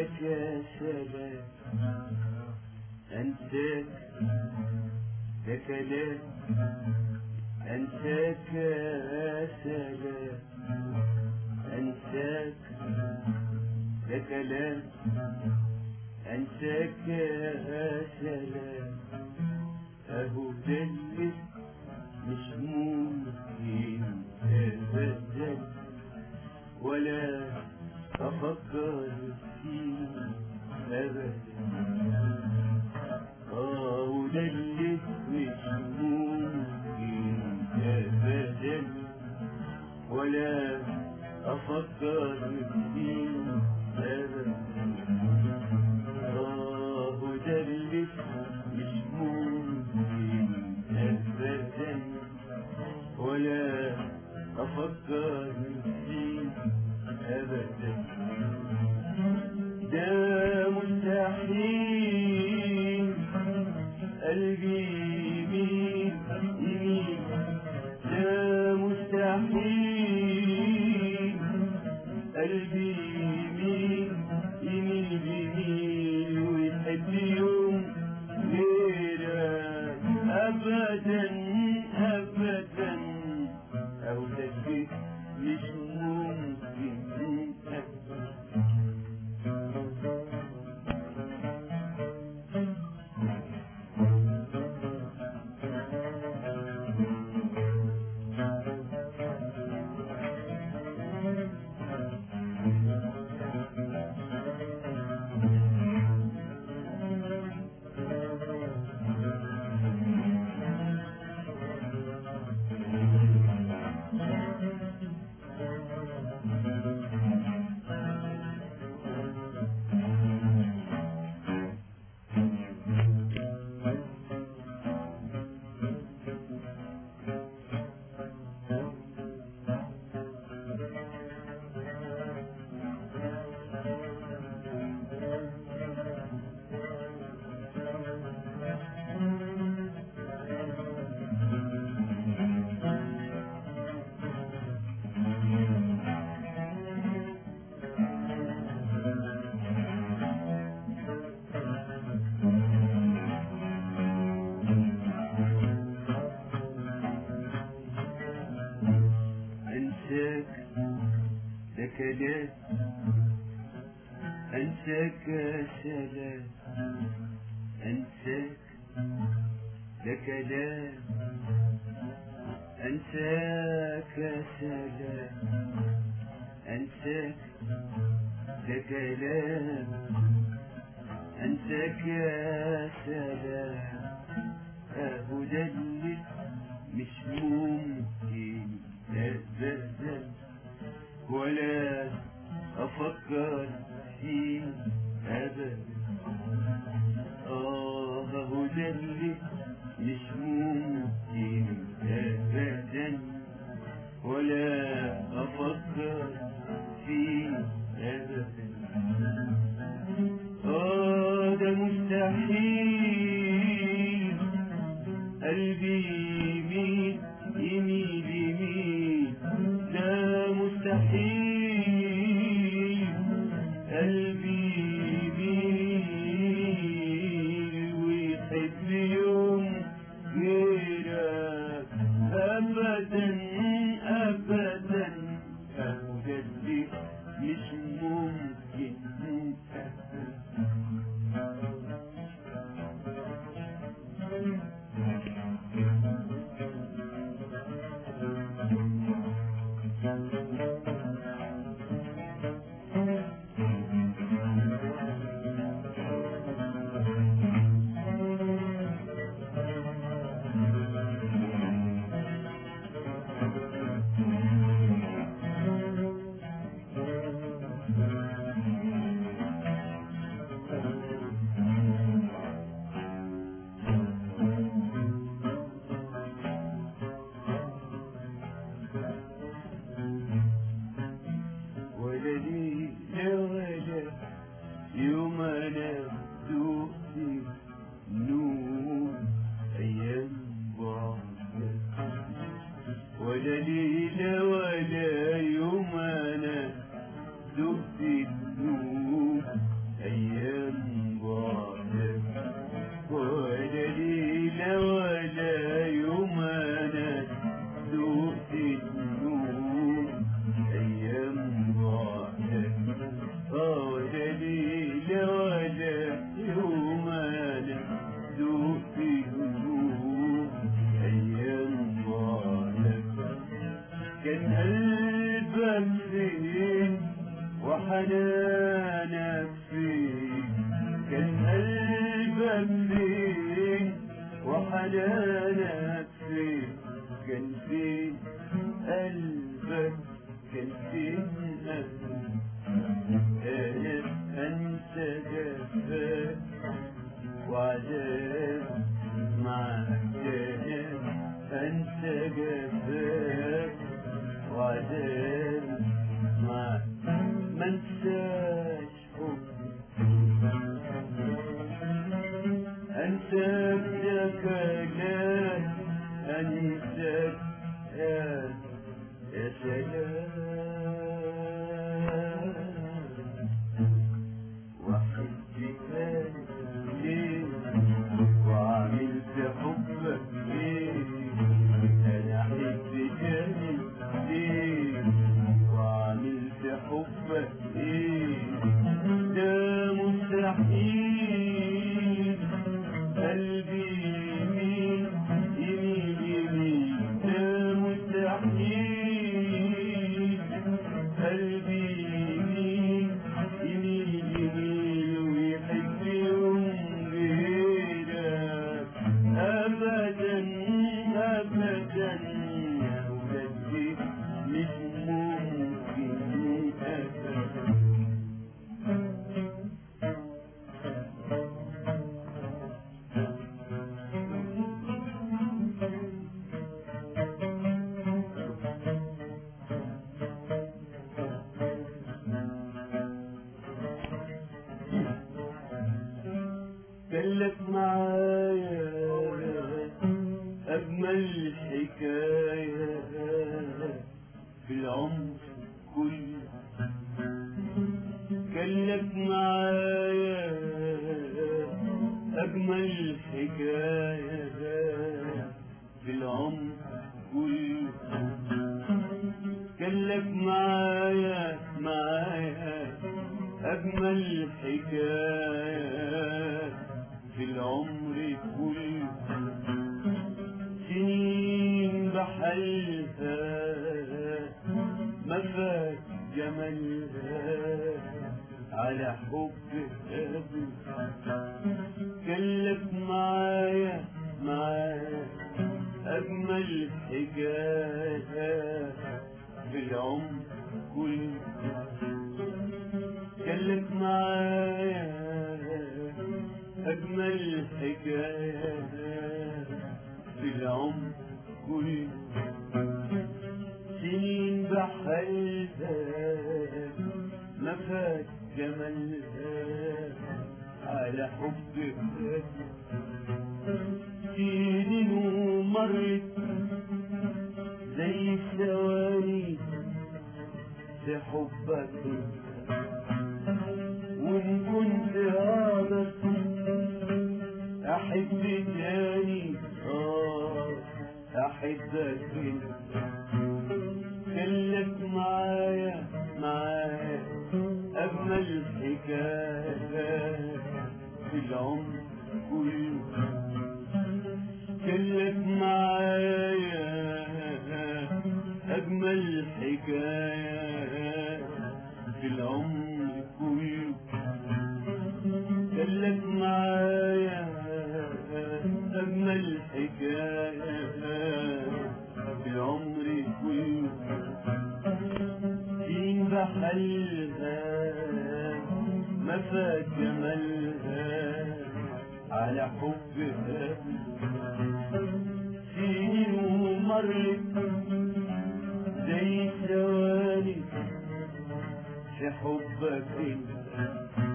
أنساك يا سلام أنساك ده كلام أنساك يا سلام أنساك ده كلام أنساك يا سلام أهو ده اللي مش ممكن أبدا ولا أفكر فيه أبدا آه وده اللي مش ممكن أبدا ولا أفكر فيه أبدا آه وده اللي مش ممكن أبدا ولا أفكر فيه أبدا ده مستحيل قلبي يمين يمين ده مستحيل قلبي يمين يمين يمين ويحب يوم غيرك أبدا أبدا أو تشبيه مش ممكن أبدا أنساك ده كلام أنساك يا سلام أنساك ده كلام أنساك يا سلام أنساك ده كلام أنساك يا سلام أهو ده اللي مش ممكن أبدا ولا أفكر فيه أبدا آه هو ده اللي مش ممكن أبدا ولا أفكر فيه أبدا آه ده مستحيل قلبي يميل يميل يميل ده مستحيل قلبي يميل ويحب يوم غيرك أبدا أبدا أبدا مش ممكن أبدا ولا لي لا ولا يوم انا ذوقي نور ايام بعدك ولا لي لا ولا يوم انا ذوقي نور أيام بعدك ولا ليلة ولا يوم أنا ذقت النور أيام بعدك ولا ليلة ولا يوم أنا ذقت النور أيام بعدك كان قلبك فين وحنانك فين كان قلبك فين وحنانك فين كان فين قلبك كان فين قلبك انا انت جفاك وعذاب معك انت جفاك وعذاب معك ما انساش انساك يا كلام انساك يا يا سلام وحبك ليه وعملت حبك ليه انا حبك ليه وعملت حبك ليه ده مستحيل قلبي يمين يمين يمين ده مستحيل قلبي يمين يمين يمين ويحب يوم غيرك أبدا أبدا يا ولدي مش ممكن أبدا كلك معايا أجمل حكاية في العمر كله كلك معايا أجمل حكاية في العمر كله كلك معايا معايا أجمل حكاية في العمر كله سنين بحلها ما فات جمالها على حب أبي كلك معايا معايا أجمل حكاية في العمر كله كلك معايا أجمل حكاية في العمر كله سنين بحلها ما فات جمالها على حب سنين ومرت زي الثواني في حبك وإن كنت أقدر أحب تاني آه أحبك كلك معايا معايا أجمل حكاية في العمر كله كلك معايا أجمل حكاية في العمر كله كلك معايا أجمل حكاية في العمر كله دين بحلها ما فات جمالها على حبها سنين ومرت زي الثواني في حبك انت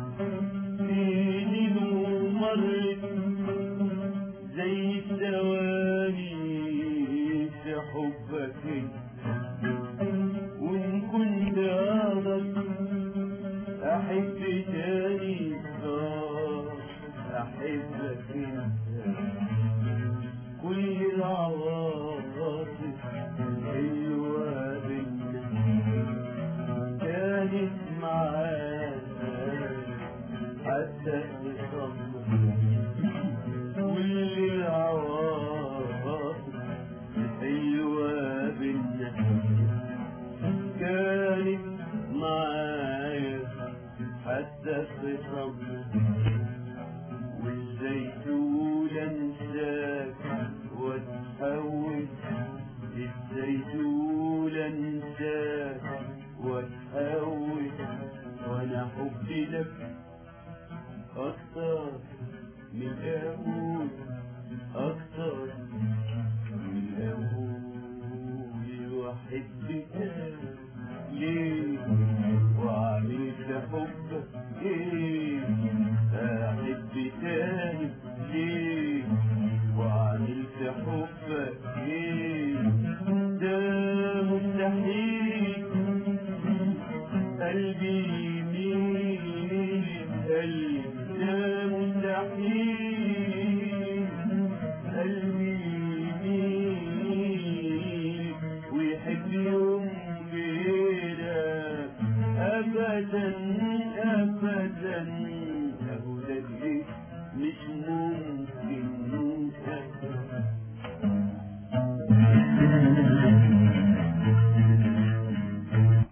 سنين ومرت زي الثواني في حبك انت وإن كنت أقدر أحب تاني حتى تصمم كل العواطف الحلوة بينا كانت معايا حتى تصمم وازاي تقول انساك واتحول ازاي تقول انساك واتحول وانا حبي لك اكتر من الاول اكتر من الاول واحبك ليه وعملت حبك ايه احب تاني ليه وعملت حبك ايه ده مستحيل قلبي يميل قلبي ده مستحيل قلبي يميل ويحب يوم غيرك ابدا ابدا ابدا ليه مش ممكن